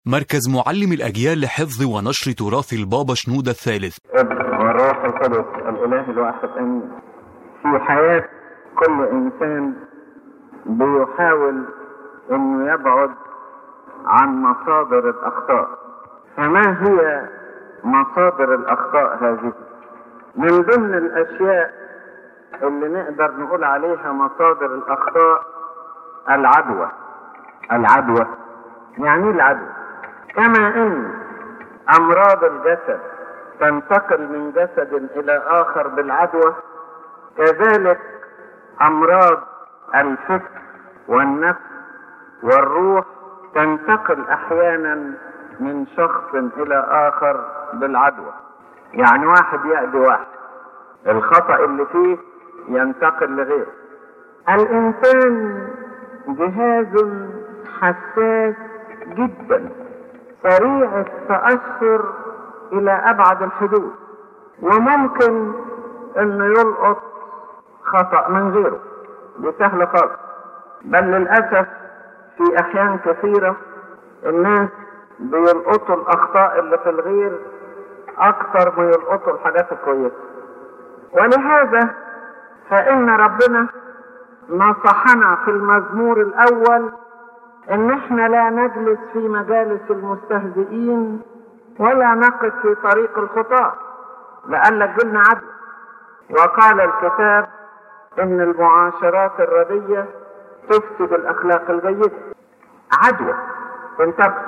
مركز معلم الأجيال لحفظ ونشر تراث البابا شنودة الثالث ابن والروح القدس الاله الواحد امين في حياة كل انسان بيحاول انه يبعد عن مصادر الاخطاء فما هي مصادر الاخطاء هذه من ضمن الاشياء اللي نقدر نقول عليها مصادر الاخطاء العدوى العدوى يعني ايه العدوى كما ان امراض الجسد تنتقل من جسد الى اخر بالعدوى كذلك امراض الفكر والنفس والروح تنتقل احيانا من شخص الى اخر بالعدوى يعني واحد يأذي واحد الخطأ اللي فيه ينتقل لغيره الانسان جهاز حساس جدا سريع التأثر الى ابعد الحدود وممكن انه يلقط خطأ من غيره دي سهلة خالص بل للأسف في أحيان كثيرة الناس بيلقطوا الأخطاء اللي في الغير أكثر ما يلقطوا الحاجات الكويسة ولهذا فإن ربنا نصحنا في المزمور الأول إن إحنا لا نجلس في مجالس المستهزئين ولا نقف في طريق الخطاة لألا تجيلنا عدل وقال الكتاب ان المعاشرات الردية تفسد الاخلاق الجيدة عدوى تنتقل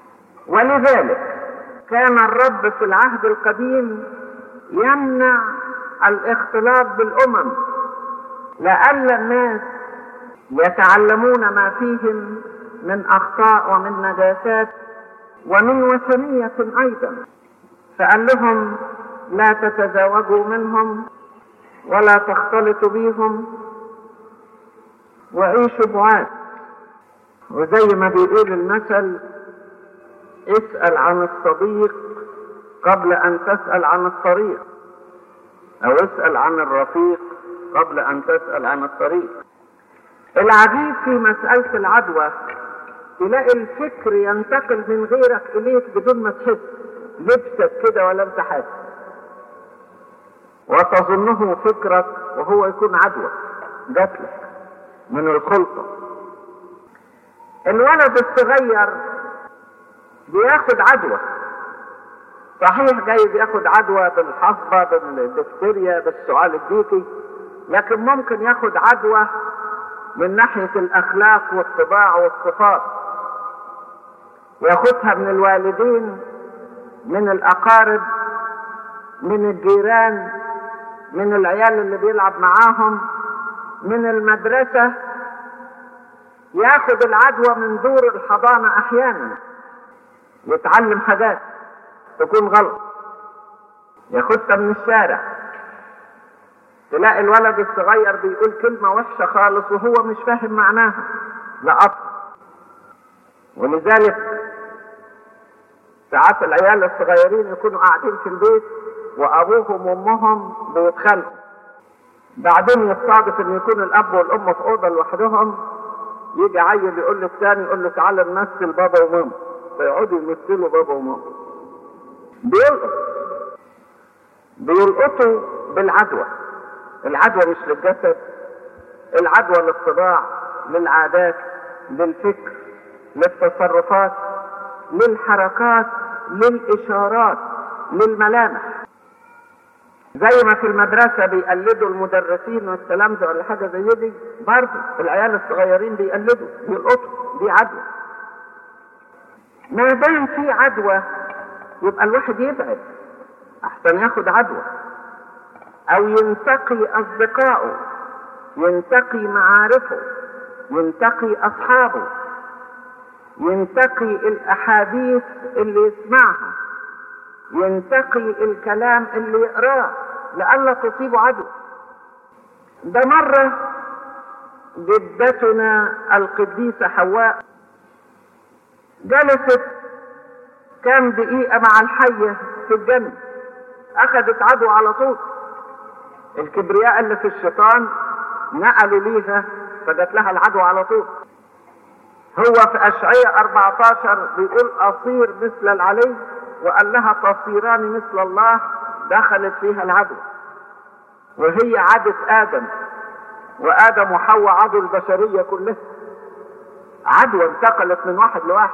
ولذلك كان الرب في العهد القديم يمنع الاختلاط بالامم لئلا الناس يتعلمون ما فيهم من اخطاء ومن نجاسات ومن وثنية ايضا فقال لهم لا تتزوجوا منهم ولا تختلطوا بيهم وعيشوا بعاد وزي ما بيقول المثل اسأل عن الصديق قبل أن تسأل عن الطريق أو اسأل عن الرفيق قبل أن تسأل عن الطريق العجيب في مسألة العدوى تلاقي الفكر ينتقل من غيرك إليك بدون ما تحس لبسك كده ولا انت حاسس وتظنه فكرك وهو يكون عدوى جات لك من الخلطة الولد الصغير بياخد عدوى صحيح جاي بياخد عدوى بالحصبة بالدفتريا بالسؤال الديكي لكن ممكن ياخد عدوى من ناحية الأخلاق والطباع والصفات ياخدها من الوالدين من الأقارب من الجيران من العيال اللي بيلعب معاهم من المدرسة ياخد العدوى من دور الحضانة أحيانا يتعلم حاجات تكون غلط ياخدها من الشارع تلاقي الولد الصغير بيقول كلمة وحشة خالص وهو مش فاهم معناها لا أصل ولذلك ساعات العيال الصغيرين يكونوا قاعدين في البيت وابوهم وامهم بيتخانقوا بعدين يصادف ان يكون الاب والام في اوضه لوحدهم يجي عيل يقول للثاني يقول له تعالى نمثل بابا وماما فيقعدوا يمثلوا بابا وماما بيلقط بيلقطوا بالعدوى العدوى مش للجسد العدوى للطباع للعادات للفكر للتصرفات للحركات للاشارات للملامح زي ما في المدرسة بيقلدوا المدرسين والتلامذة ولا حاجة زي دي برضه العيال الصغيرين بيقلدوا بيلقطوا دي عدوى ما دام في عدوى يبقى الواحد يبعد احسن ياخد عدوى او ينتقي اصدقائه ينتقي معارفه ينتقي اصحابه ينتقي الاحاديث اللي يسمعها ينتقي الكلام اللي يقراه لئلا تصيبه عدو ده مرة جدتنا القديسة حواء جلست كام دقيقة مع الحية في الجنة أخذت عدو على طول الكبرياء اللي في الشيطان نقلوا ليها فجت لها العدو على طول هو في أشعية 14 بيقول أصير مثل العلي وقال لها تصيران مثل الله دخلت فيها العدوى وهي عادة آدم وآدم وحواء عدو البشرية كلها عدوى انتقلت من واحد لواحد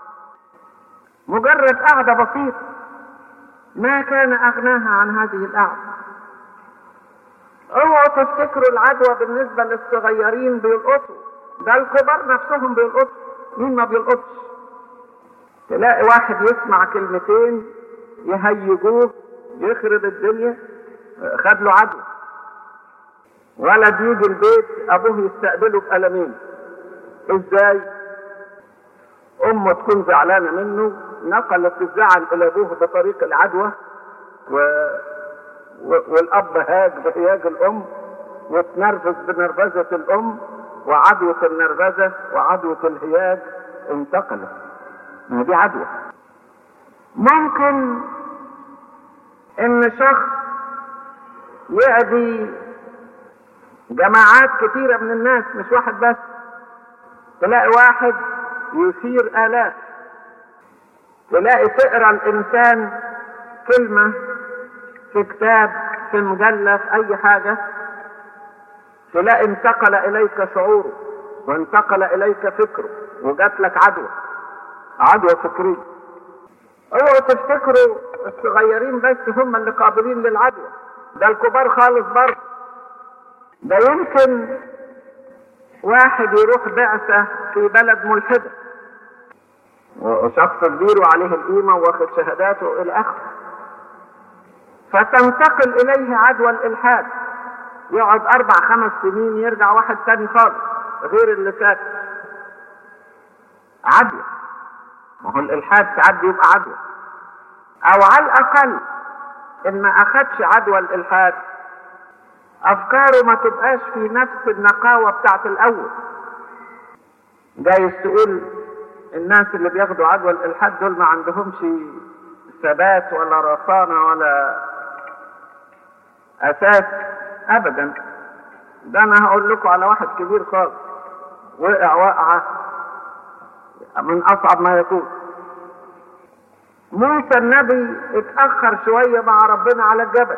مجرد قعدة بسيطة ما كان أغناها عن هذه القعدة اوعوا تفتكروا العدوى بالنسبة للصغيرين بيلقطوا ده الكبار نفسهم بيلقطوا مين ما بيلقطش تلاقي واحد يسمع كلمتين يهيجوه يخرب الدنيا خد له عدوى ولد يجي البيت ابوه يستقبله بقلمين ازاي امه تكون زعلانه منه نقلت الزعل الى ابوه بطريق العدوى و... و... والاب هاج بهياج الام وتنرفز بنرفزه الام وعدوة النرفزة وعدوة الهياج انتقلت ما دي عدوى ممكن ان شخص يأذي جماعات كثيرة من الناس مش واحد بس تلاقي واحد يثير آلاف تلاقي تقرا الإنسان كلمة في كتاب في مجلة في أي حاجة تلاقي انتقل إليك شعوره وانتقل إليك فكره وجات لك عدوى عدوى فكرية اوعوا تفتكروا الصغيرين بس هم اللي قابلين للعدوى ده الكبار خالص برضه ده يمكن واحد يروح بعثة في بلد ملحدة وشخص كبير وعليه القيمة واخد شهاداته إلى آخره فتنتقل إليه عدوى الإلحاد يقعد أربع خمس سنين يرجع واحد تاني خالص غير اللي فات عدوى ما هو الإلحاد ساعات بيبقى عدوى أو على الأقل إن ما أخدش عدوى الإلحاد أفكاره ما تبقاش في نفس النقاوة بتاعت الأول جايز تقول الناس اللي بياخدوا عدوى الإلحاد دول ما عندهمش ثبات ولا رصانة ولا أساس أبدا ده أنا هقول لكم على واحد كبير خالص وقع وقعة من أصعب ما يكون موسى النبي اتأخر شوية مع ربنا على الجبل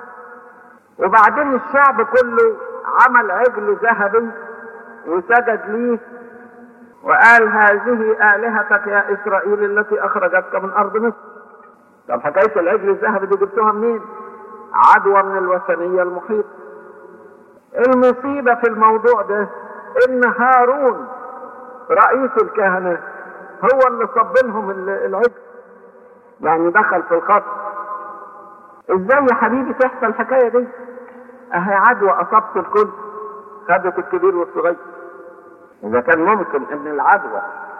وبعدين الشعب كله عمل عجل ذهبي وسجد ليه وقال هذه آلهتك يا إسرائيل التي أخرجتك من أرض مصر طب حكاية العجل الذهبي دي جبتوها منين؟ عدوى من الوثنية المحيطة المصيبة في الموضوع ده إن هارون رئيس الكهنة هو اللي صب لهم العجل يعني دخل في الخط ازاي يا حبيبي تحصل الحكايه دي اهي عدوى اصابت الكل خدت الكبير والصغير اذا كان ممكن ان العدوى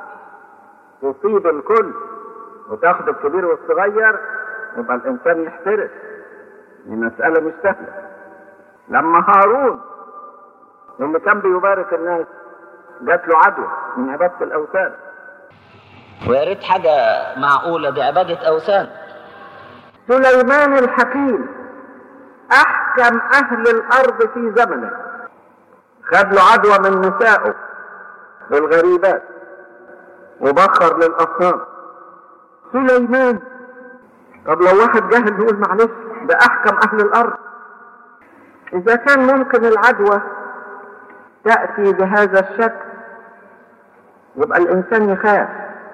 تصيب الكل وتاخد الكبير والصغير يبقى الانسان يحترس دي مساله مش سهله لما هارون اللي كان بيبارك الناس جات له عدوى من عباده الاوثان ويا ريت حاجه معقوله دي عباده اوثان سليمان الحكيم احكم اهل الارض في زمنه خد له عدوى من نسائه للغريبات وبخر للاصنام سليمان طب لو واحد جاهل يقول معلش ده احكم اهل الارض اذا كان ممكن العدوى تاتي بهذا الشكل يبقى الانسان يخاف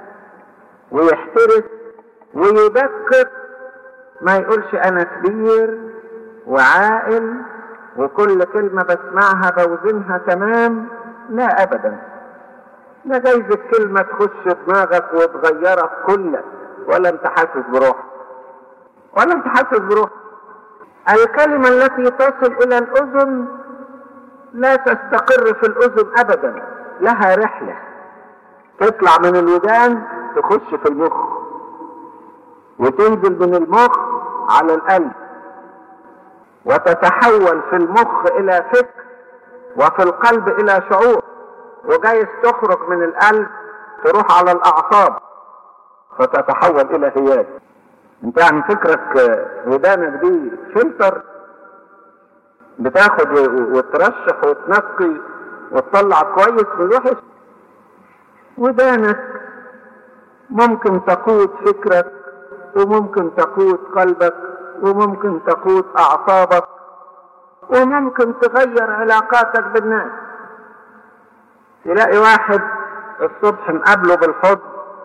ويحترس ويدقق ما يقولش انا كبير وعاقل وكل كلمة بسمعها بوزنها تمام لا ابدا لا جايز الكلمة تخش دماغك وتغيرك كلك ولا انت حاسس بروحك ولا انت حاسس بروحك الكلمة التي تصل الى الاذن لا تستقر في الاذن ابدا لها رحلة تطلع من الودان تخش في المخ وتنزل من المخ على القلب وتتحول في المخ الى فكر وفي القلب الى شعور وجايز تخرج من القلب تروح على الاعصاب فتتحول الى هياج انت يعني فكرك ودانك دي فلتر بتاخد وترشح وتنقي وتطلع كويس من الوحش ودانك ممكن تقود فكرك وممكن تقود قلبك وممكن تقود أعصابك وممكن تغير علاقاتك بالناس تلاقي واحد الصبح مقابله بالحضن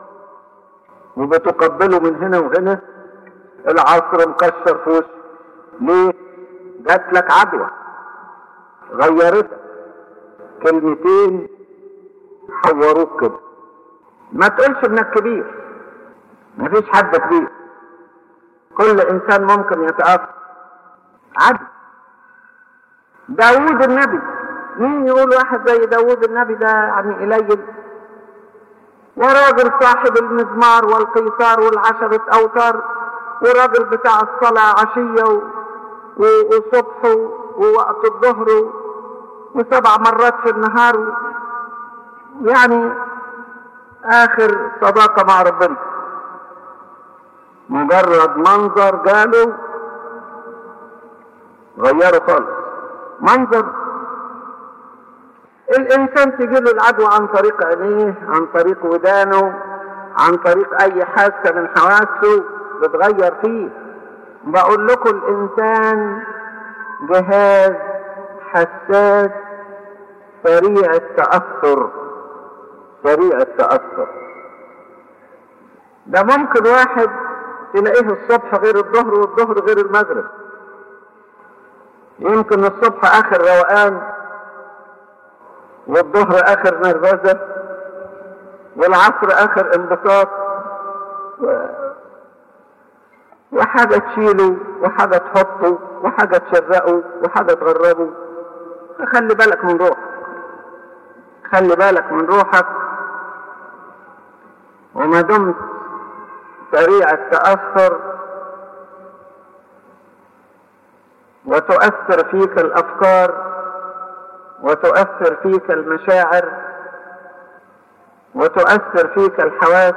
وبتقبله من هنا وهنا العصر مكشر في وشه ليه؟ جات لك عدوى غيرتك كلمتين حوروك كده ما تقولش انك كبير مفيش حد كبير كل انسان ممكن يتأثر عدل داوود النبي مين يقول واحد زي داوود النبي ده يعني قليل وراجل صاحب المزمار والقيثار والعشرة أوتار وراجل بتاع الصلاة عشية و... و... وصبح ووقت الظهر و... وسبع مرات في النهار و... يعني آخر صداقة مع ربنا مجرد منظر قالوا غيروا خالص منظر الانسان تجيله العدوى عن طريق عينيه عن طريق ودانه عن طريق اي حاسه من حواسه بتغير فيه بقول لكم الانسان جهاز حساس سريع التاثر سريع التاثر ده ممكن واحد تلاقيه الصبح غير الظهر والظهر غير المغرب يمكن الصبح اخر روقان والظهر اخر نرفزه والعصر اخر انبساط و... وحاجة تشيله وحاجة تحطه وحاجة تشرقه وحاجة تغربه خلي بالك من روحك خلي بالك من روحك وما دمت سريع التأثر وتؤثر فيك الأفكار وتؤثر فيك المشاعر وتؤثر فيك الحواس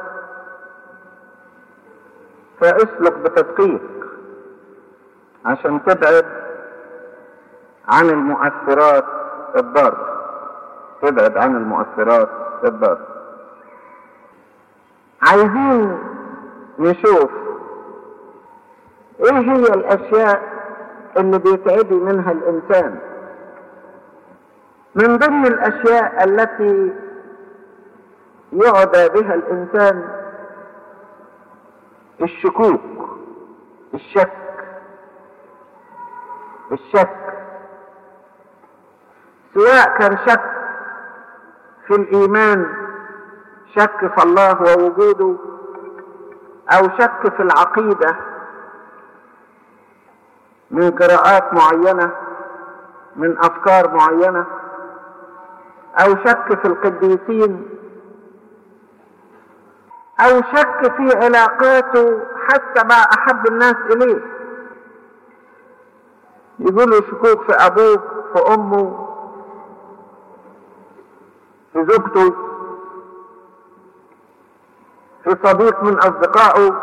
فاسلك بتدقيق عشان تبعد عن المؤثرات الضارة تبعد عن المؤثرات الضارة عايزين نشوف ايه هي الاشياء اللي بيتعدي منها الانسان من ضمن الاشياء التي يعدى بها الانسان الشكوك الشك الشك سواء كان شك في الايمان شك في الله ووجوده او شك في العقيده من قراءات معينه من افكار معينه او شك في القديسين او شك في علاقاته حتى مع احب الناس اليه يقولوا شكوك في ابوه في امه في زوجته في صديق من اصدقائه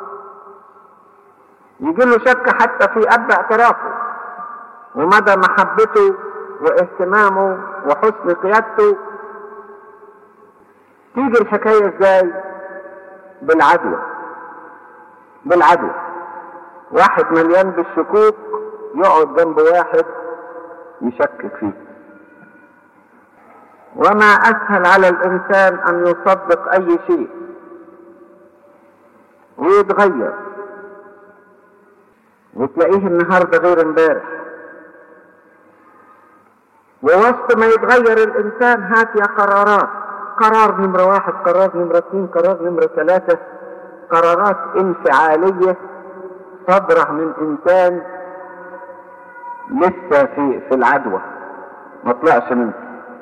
يجي له شك حتى في اب اعترافه ومدى محبته واهتمامه وحسن قيادته تيجي الحكايه ازاي بالعدوى بالعدوى واحد مليان بالشكوك يقعد جنب واحد يشكك فيه وما اسهل على الانسان ان يصدق اي شيء ويتغير وتلاقيه النهارده غير امبارح ووسط ما يتغير الانسان هات يا قرارات قرار نمرة واحد قرار نمرة اثنين قرار نمرة ثلاثة قرارات انفعالية صادرة من انسان لسه في في العدوى ما طلعش منه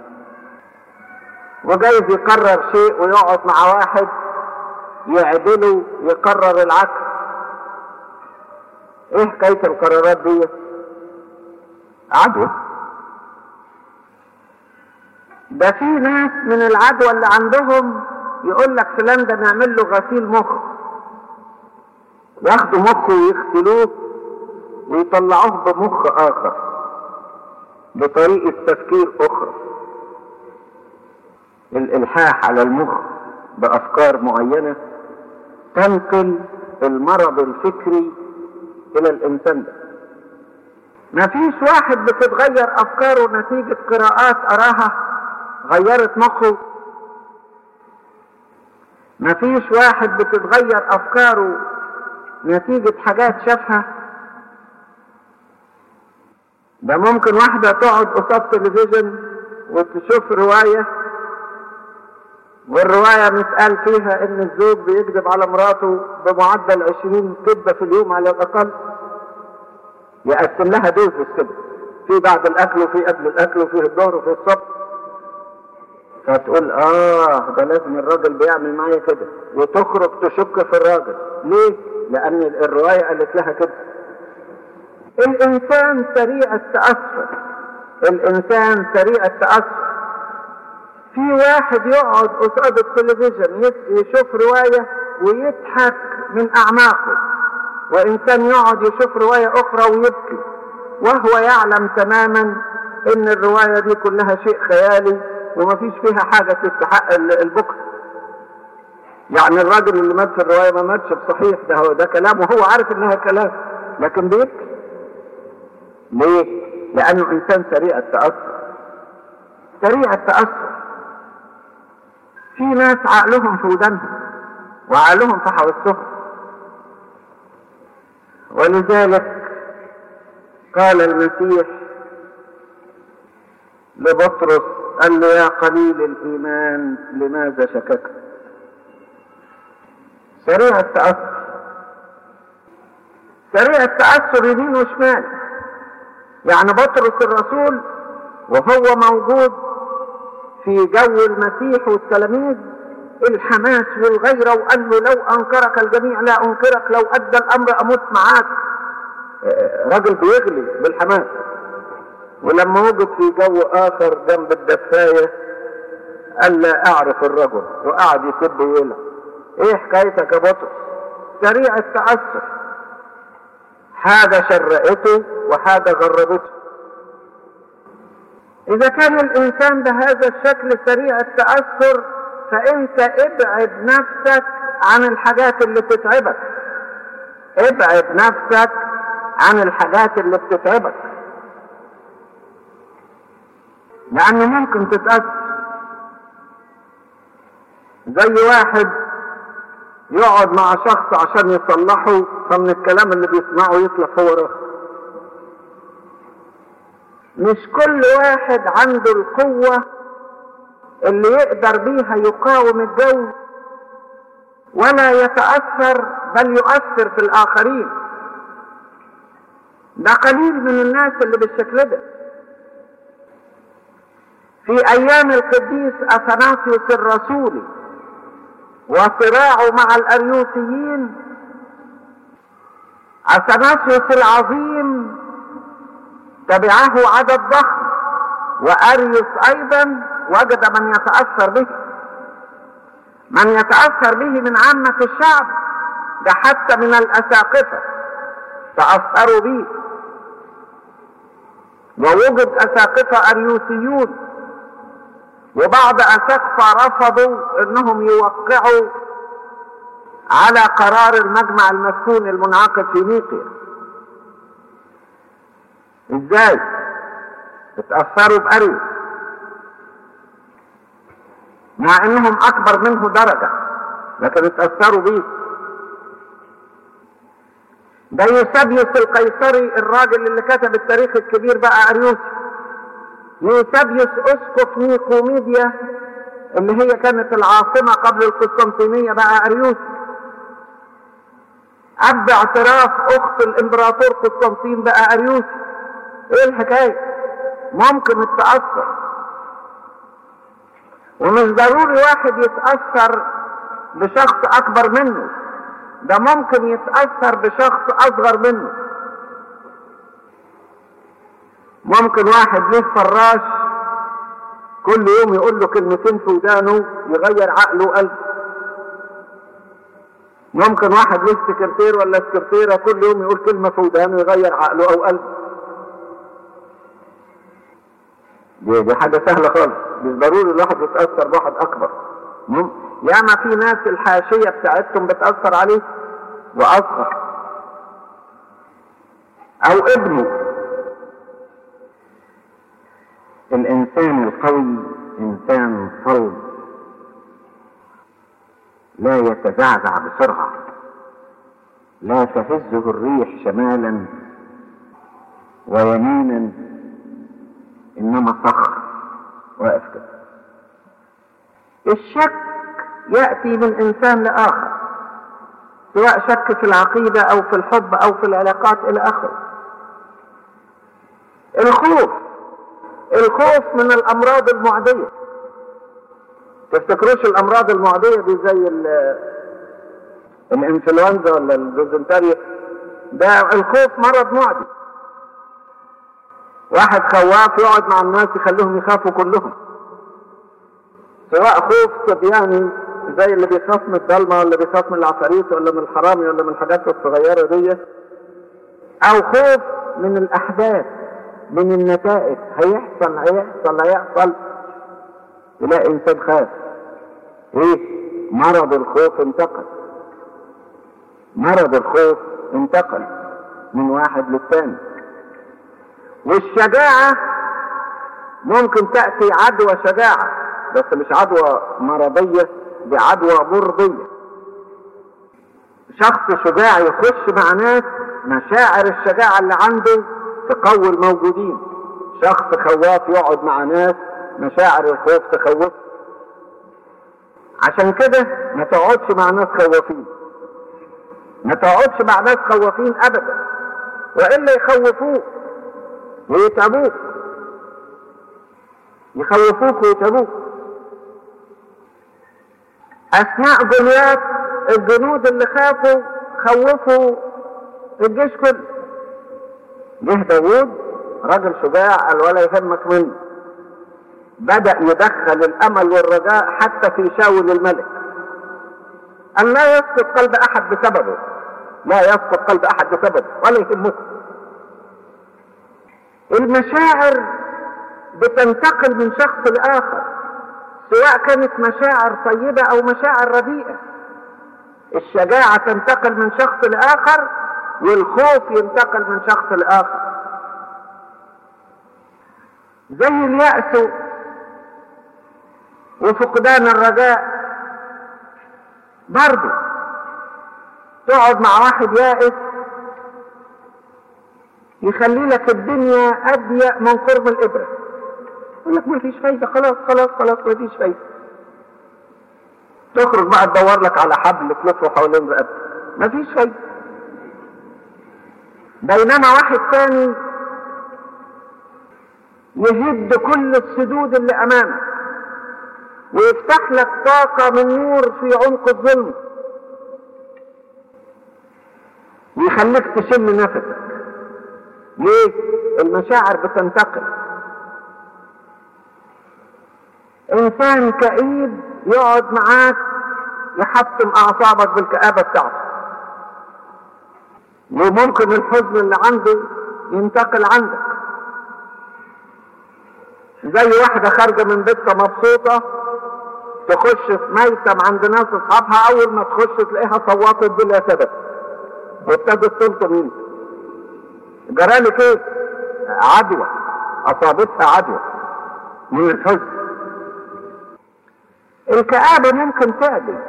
وجايز يقرر شيء ويقعد مع واحد يعدله يقرر العكس ايه حكاية القرارات دي عدوى ده في ناس من العدوى اللي عندهم يقول لك فلان ده نعمل له غسيل مخ ياخدوا مخه ويغسلوه ويطلعوه بمخ اخر بطريقة تفكير اخرى الإلحاح على المخ بأفكار معينة تنقل المرض الفكري إلى الإنسان ده ما فيش واحد بتتغير أفكاره نتيجة قراءات أراها غيرت مخه ما فيش واحد بتتغير أفكاره نتيجة حاجات شافها ده ممكن واحدة تقعد قصاد تلفزيون وتشوف رواية والرواية متقال فيها ان الزوج بيكذب على مراته بمعدل عشرين كذبة في اليوم على الاقل يقسم لها دوز كده في بعد الاكل وفي قبل الاكل وفي الظهر وفي الصبح فتقول اه ده لازم الراجل بيعمل معايا كده وتخرج تشك في الراجل ليه؟ لان الرواية قالت لها كده الانسان سريع التأثر الانسان سريع التأثر في واحد يقعد قصاد التلفزيون يشوف رواية ويضحك من أعماقه وإنسان يقعد يشوف رواية أخرى ويبكي وهو يعلم تماما إن الرواية دي كلها شيء خيالي وما فيش فيها حاجة تستحق البكر يعني الراجل اللي مات في الرواية ما ماتش بصحيح ده هو ده كلام وهو عارف إنها كلام لكن بيبكي ليه؟ لأنه إنسان سريع التأثر سريع التأثر في ناس عقلهم في ودانهم وعقلهم في حواسهم ولذلك قال المسيح لبطرس قال له يا قليل الإيمان لماذا شككت سريع التأثر سريع التأثر يمين وشمال يعني بطرس الرسول وهو موجود في جو المسيح والتلاميذ الحماس والغيرة وقال له لو أنكرك الجميع لا أنكرك لو أدى الأمر أموت معاك راجل بيغلي بالحماس ولما وجد في جو آخر جنب الدفاية قال لا أعرف الرجل وقعد يسب ويلعب إيه حكايتك يا بطرس سريع التأثر حاجة شرقته وحاجة غربته إذا كان الإنسان بهذا الشكل سريع التأثر فأنت ابعد نفسك عن الحاجات اللي بتتعبك ابعد نفسك عن الحاجات اللي بتتعبك لأن ممكن تتأثر زي واحد يقعد مع شخص عشان يصلحه فمن الكلام اللي بيسمعه يطلع هو راسه مش كل واحد عنده القوة اللي يقدر بيها يقاوم الجو ولا يتأثر بل يؤثر في الآخرين ده قليل من الناس اللي بالشكل ده في أيام القديس أثناسيوس الرسولي وصراعه مع الأريوسيين أثناسيوس العظيم تبعه عدد ضخم وأريوس أيضا وجد من يتأثر به من يتأثر به من عامة الشعب ده حتى من الأساقفة تأثروا به ووجد أساقفة أريوسيون وبعض أساقفة رفضوا أنهم يوقعوا على قرار المجمع المسكون المنعقد في نيقيا ازاي اتأثروا بأريوس مع انهم اكبر منه درجة لكن اتأثروا بيه ده يوسابيوس القيصري الراجل اللي كتب التاريخ الكبير بقى اريوس يوسابيوس اسقف نيقوميديا اللي هي كانت العاصمة قبل القسطنطينية بقى اريوس اب اعتراف اخت الامبراطور قسطنطين بقى اريوس ايه الحكاية ممكن التأثر ومش ضروري واحد يتأثر بشخص أكبر منه ده ممكن يتأثر بشخص أصغر منه ممكن واحد ليه فراش كل يوم يقول له كلمتين في ودانه يغير عقله وقلبه ممكن واحد ليه سكرتير ولا سكرتيرة كل يوم يقول كلمة في ودانه يغير عقله أو قلبه دي, دي حاجة سهلة خالص مش ضروري الواحد يتأثر بواحد أكبر مم. ياما في ناس الحاشية بتاعتهم بتأثر عليه وأصغر أو ابنه الإنسان القوي إنسان صلب لا يتزعزع بسرعة لا تهزه الريح شمالا ويمينا إنما صخر واقف كده الشك يأتي من إنسان لآخر سواء شك في العقيدة أو في الحب أو في العلاقات إلى آخره الخوف الخوف من الأمراض المعدية تفتكروش الأمراض المعدية دي زي الإنفلونزا ولا الديزنتريا ده الخوف مرض معدي واحد خواف يقعد مع الناس يخليهم يخافوا كلهم سواء خوف صبياني زي اللي بيخاف من الضلمه ولا بيخاف من العفاريت ولا من الحرامي ولا من الحاجات الصغيره دي او خوف من الاحداث من النتائج هيحصل هيحصل هيحصل يلاقي انسان خاف ايه مرض الخوف انتقل مرض الخوف انتقل من واحد للثاني والشجاعة ممكن تأتي عدوى شجاعة بس مش عدوى مرضية دي عدوى مرضية شخص شجاع يخش مع ناس مشاعر الشجاعة اللي عنده تقوي الموجودين شخص خواف يقعد مع ناس مشاعر الخوف تخوف عشان كده ما تقعدش مع ناس خوافين ما تقعدش مع ناس خوافين ابدا والا يخوفوك ويتعبوك يخوفوك ويتعبوك اثناء جوليات الجنود اللي خافوا خوفوا الجيش كله جه داوود راجل شجاع قال ولا يهمك منه بدأ يدخل الأمل والرجاء حتى في شاول الملك أن لا يسقط قلب أحد بسببه لا يسقط قلب أحد بسببه ولا يهمك المشاعر بتنتقل من شخص لآخر سواء كانت مشاعر طيبة أو مشاعر رديئة الشجاعة تنتقل من شخص لآخر والخوف ينتقل من شخص لآخر زي اليأس وفقدان الرجاء برضه تقعد مع واحد يائس يخلي لك الدنيا أضيق من قرب الإبرة يقول لك ما فيش فايدة خلاص خلاص خلاص ما فيش فايدة تخرج بقى تدور لك على حبل تلفه حوالين رقبتك ما فيش فايدة بينما واحد ثاني يهد كل السدود اللي أمامك ويفتح لك طاقة من نور في عمق الظلم ويخليك تشم نفسك ليه؟ المشاعر بتنتقل انسان كئيب يقعد معاك يحطم اعصابك بالكآبة بتاعته وممكن الحزن اللي عنده ينتقل عندك زي واحدة خارجة من بيتها مبسوطة تخش في ميتم عند ناس اصحابها اول ما تخش تلاقيها صوتت بلا سبب وابتدت تلطم انت جرالك ايه عدوى اصابتها عدوى من الحزن الكآبة ممكن تأذي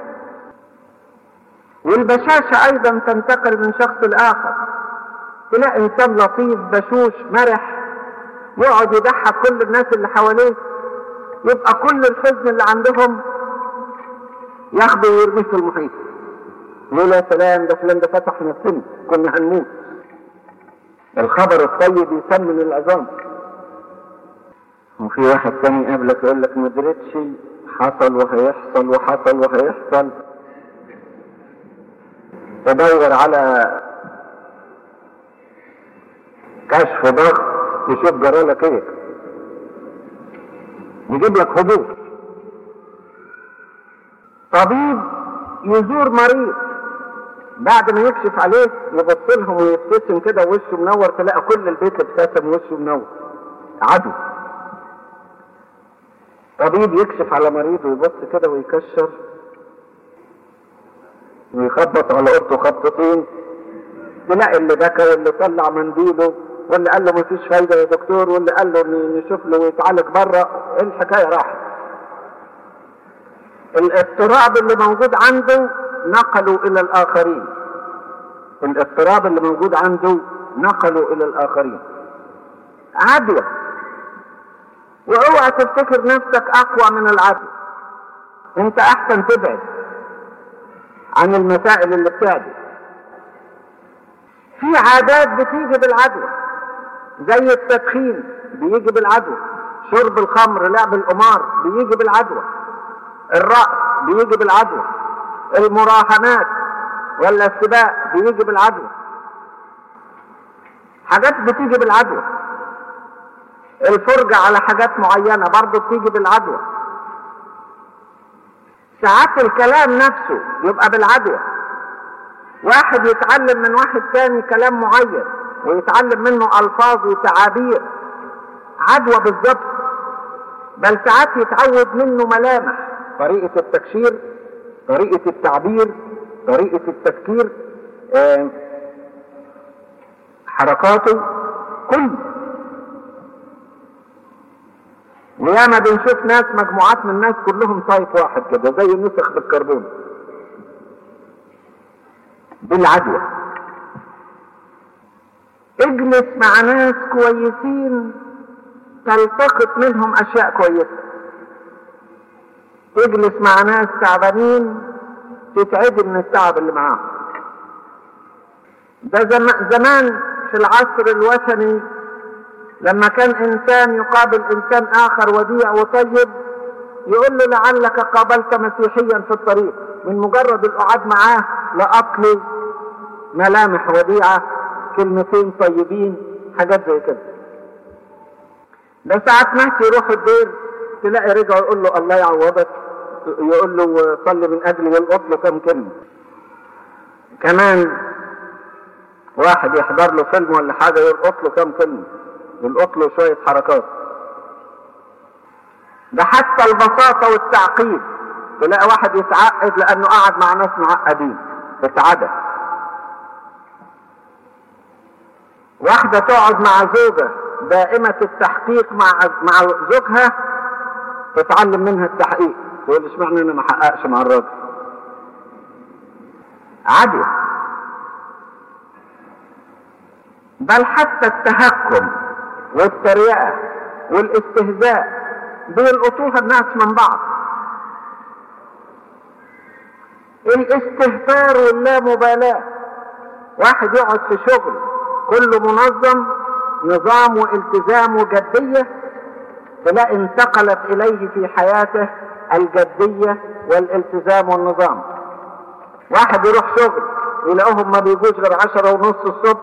والبشاشة ايضا تنتقل من شخص لاخر تلاقي انسان لطيف بشوش مرح يقعد يضحك كل الناس اللي حواليه يبقى كل الحزن اللي عندهم ياخده ويرميه في المحيط يقول يا سلام ده فلان ده فتح نفسنا كنا هنموت الخبر الطيب يسمن العظام وفي واحد تاني قبلك يقول لك ما دريتش حصل وهيحصل وحصل وهيحصل تدور على كشف ضغط تشوف جرالك ايه يجيب لك هبوط طبيب يزور مريض بعد ما يكشف عليه يبص لهم ويبتسم كده ووشه منور تلاقي كل البيت ابتسم ووشه منور عدو طبيب يكشف على مريض ويبص كده ويكشر ويخبط على اوضته خبطتين تلاقي اللي بكى واللي طلع منديله واللي قال له مفيش فايده يا دكتور واللي قال له نشوف له ويتعالج بره الحكايه راحت الاضطراب اللي موجود عنده نقلوا الى الاخرين الاضطراب اللي موجود عنده نقلوا الى الاخرين عدوى واوعى تفتكر نفسك اقوى من العدوى انت احسن تبعد عن المسائل اللي بتعدي في عادات بتيجي بالعدوى زي التدخين بيجي بالعدوى شرب الخمر لعب القمار بيجي بالعدوى الرقص بيجي بالعدوى المراهنات ولا السباق بيجي بالعدوى حاجات بتيجي بالعدوى الفرجة على حاجات معينة برضه بتيجي بالعدوى ساعات الكلام نفسه يبقى بالعدوى واحد يتعلم من واحد تاني كلام معين ويتعلم منه ألفاظ وتعابير عدوى بالظبط بل ساعات يتعود منه ملامح طريقة التكشير طريقة التعبير طريقة التفكير آه، حركاته كل وياما بنشوف ناس مجموعات من الناس كلهم طيب واحد كده زي نسخ بالكربون بالعدوى اجلس مع ناس كويسين تلتقط منهم اشياء كويسه تجلس مع ناس تعبانين تتعدي من التعب اللي معاهم ده زم- زمان في العصر الوثني لما كان انسان يقابل انسان اخر وديع وطيب يقول له لعلك قابلت مسيحيا في الطريق من مجرد القعاد معاه لقط له ملامح وديعه كلمتين طيبين حاجات زي كده ده ساعات ناس يروح الدير تلاقي رجع يقول له الله يعوضك يقول له صلي من اجلي يلقط له كم كلمه كمان واحد يحضر له فيلم ولا حاجه يلقط له كم كلمه يلقط له شويه حركات ده حتى البساطه والتعقيد تلاقي واحد يتعقد لانه قعد مع ناس معقدين اتعدى واحدة تقعد مع زوجة دائمة التحقيق مع مع زوجها تتعلم منها التحقيق تقول اشمعنى انا ما حققش مع الراجل عدوى بل حتى التهكم والتريقة والاستهزاء بيلقطوها الناس من بعض الاستهتار واللامبالاة واحد يقعد في شغل كله منظم نظام والتزام وجدية تلاقي انتقلت إليه في حياته الجدية والالتزام والنظام واحد يروح شغل يلاقوهم ما بيجوش غير عشرة ونص الصبح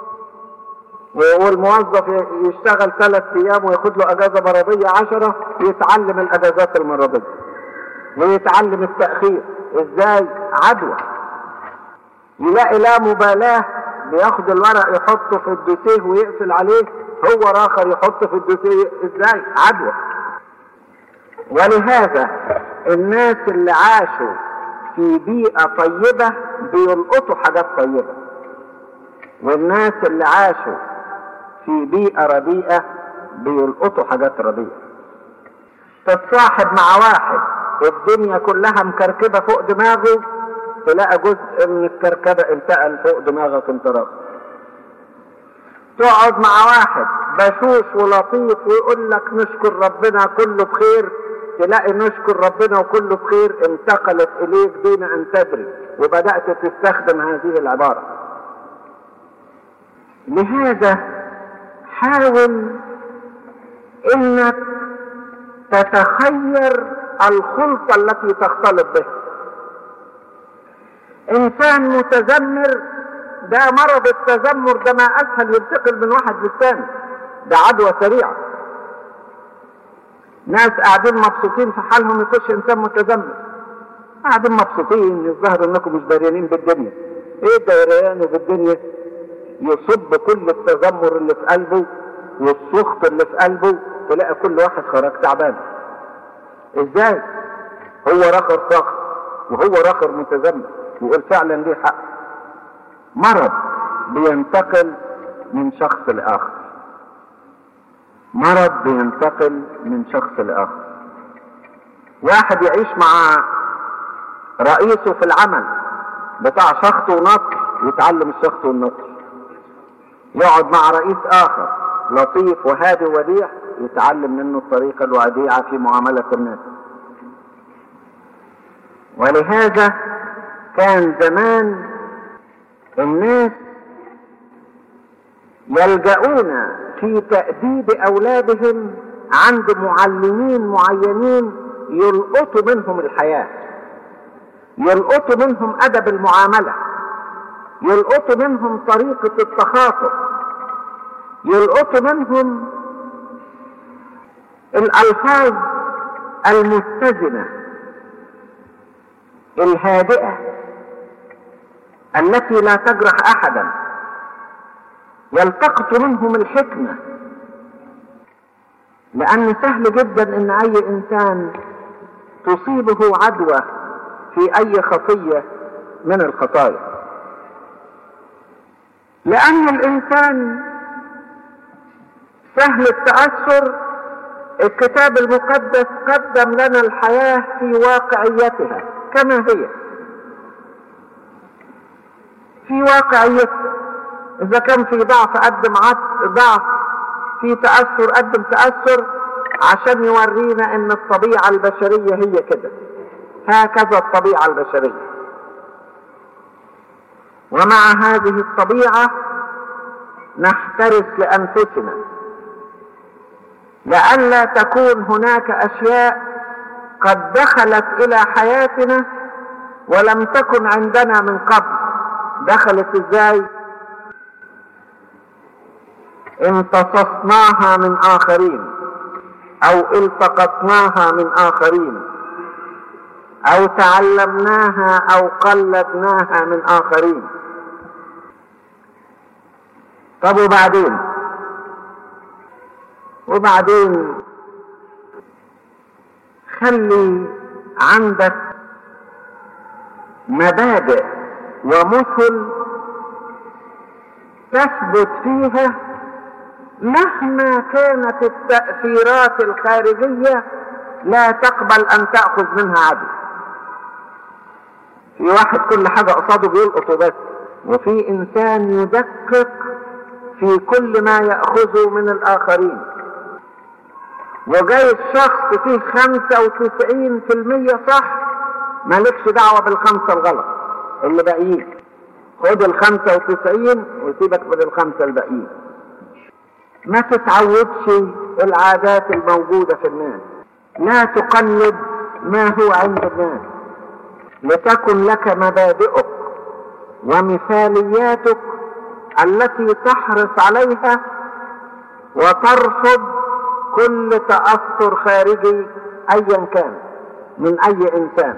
والموظف يشتغل ثلاث ايام وياخد له اجازه مرضيه عشرة يتعلم الاجازات المرضيه ويتعلم التاخير ازاي عدوى يلاقي لا مبالاه بياخد الورق يحطه في الدوسيه ويقفل عليه هو اخر يحطه في الدوسيه ازاي عدوى ولهذا الناس اللي عاشوا في بيئة طيبة بيلقطوا حاجات طيبة والناس اللي عاشوا في بيئة رديئة بيلقطوا حاجات رديئة تتصاحب مع واحد الدنيا كلها مكركبة فوق دماغه تلاقي جزء من الكركبة انتقل فوق دماغك انت راجل تقعد مع واحد بشوش ولطيف ويقول لك نشكر ربنا كله بخير تلاقي نشكر ربنا وكله بخير انتقلت اليك دون ان تدري وبدأت تستخدم هذه العبارة لهذا حاول انك تتخير الخلطة التي تختلط بها انسان متذمر ده مرض التذمر ده ما اسهل ينتقل من واحد للثاني ده عدوى سريعة ناس قاعدين مبسوطين في حالهم يخش انسان متذمر قاعدين مبسوطين الظاهر انكم مش داريانين بالدنيا ايه داريانه بالدنيا يصب كل التذمر اللي في قلبه والسخط اللي في قلبه تلاقي كل واحد خرج تعبان ازاي هو رخر صاخر وهو رخر متذمر يقول فعلا ليه حق مرض بينتقل من شخص لاخر مرض بينتقل من شخص لاخر واحد يعيش مع رئيسه في العمل بتاع شخط ونطر يتعلم الشخط والنطر يقعد مع رئيس اخر لطيف وهادي وديع يتعلم منه الطريقة الوديعة في معاملة الناس ولهذا كان زمان الناس يلجؤون في تأديب أولادهم عند معلمين معينين يلقطوا منهم الحياة يلقطوا منهم أدب المعاملة يلقطوا منهم طريقة التخاطب يلقطوا منهم الألفاظ المتزنة الهادئة التي لا تجرح أحدا يلتقط منهم الحكمة لأن سهل جدا أن أي إنسان تصيبه عدوى في أي خطية من الخطايا لأن الإنسان سهل التأثر الكتاب المقدس قدم لنا الحياة في واقعيتها كما هي في واقعيتها إذا كان في ضعف قدم ضعف في تأثر قدم تأثر عشان يورينا ان الطبيعة البشرية هي كده هكذا الطبيعة البشرية ومع هذه الطبيعة نحترس لأنفسنا لئلا تكون هناك أشياء قد دخلت إلى حياتنا ولم تكن عندنا من قبل دخلت ازاي امتصصناها من آخرين أو التقطناها من آخرين أو تعلمناها أو قلدناها من آخرين طب وبعدين وبعدين خلي عندك مبادئ ومثل تثبت فيها مهما كانت التأثيرات الخارجية لا تقبل أن تأخذ منها عدل في واحد كل حاجة قصاده بيلقط بس وفي إنسان يدقق في كل ما يأخذه من الآخرين وجاي الشخص فيه خمسة وتسعين في المية صح مالكش دعوة بالخمسة الغلط اللي باقيين خد الخمسة وتسعين وسيبك من الخمسة الباقيين ما تتعودش العادات الموجودة في الناس لا تقلد ما هو عند الناس لتكن لك مبادئك ومثالياتك التي تحرص عليها وترفض كل تأثر خارجي أيا كان من أي إنسان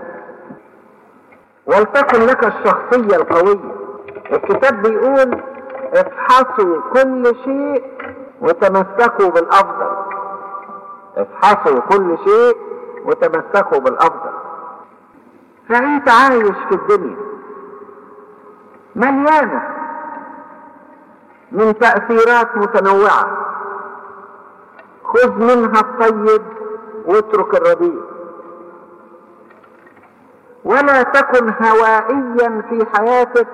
ولتكن لك الشخصية القوية الكتاب بيقول افحصوا كل شيء وتمسكوا بالافضل افحصوا كل شيء وتمسكوا بالافضل فانت عايش في الدنيا مليانة من تأثيرات متنوعة خذ منها الطيب واترك الرديء ولا تكن هوائيا في حياتك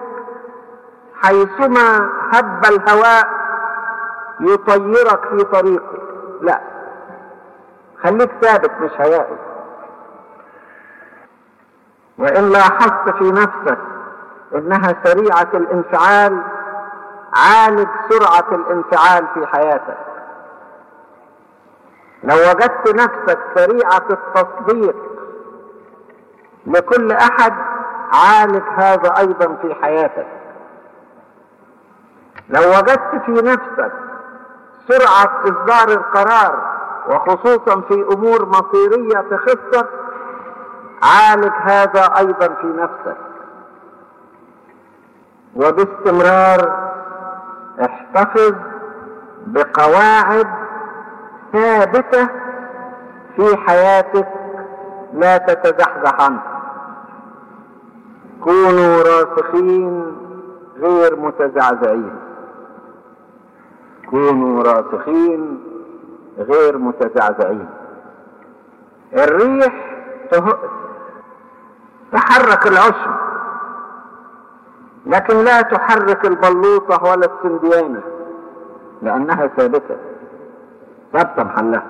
حيثما هب الهواء يطيرك في طريقه لا خليك ثابت مش هوائي وإن لاحظت في نفسك إنها سريعة الانفعال عالج سرعة الانفعال في حياتك لو وجدت نفسك سريعة التصديق لكل أحد عالج هذا أيضا في حياتك لو وجدت في نفسك سرعة إصدار القرار وخصوصا في أمور مصيرية تخصك عالج هذا أيضا في نفسك وباستمرار احتفظ بقواعد ثابتة في حياتك لا تتزحزح عنه كونوا راسخين غير متزعزعين كونوا راسخين غير متزعزعين الريح تهق تحرك العشب لكن لا تحرك البلوطة ولا السنديانة لأنها ثابتة ثابتة محلها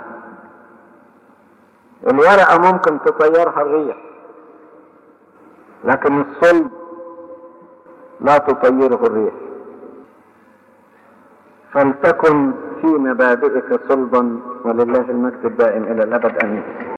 الورقة ممكن تطيرها الريح لكن الصلب لا تطيره الريح فلتكن في مبادئك صلبا ولله المجد الدائم إلى الأبد آمين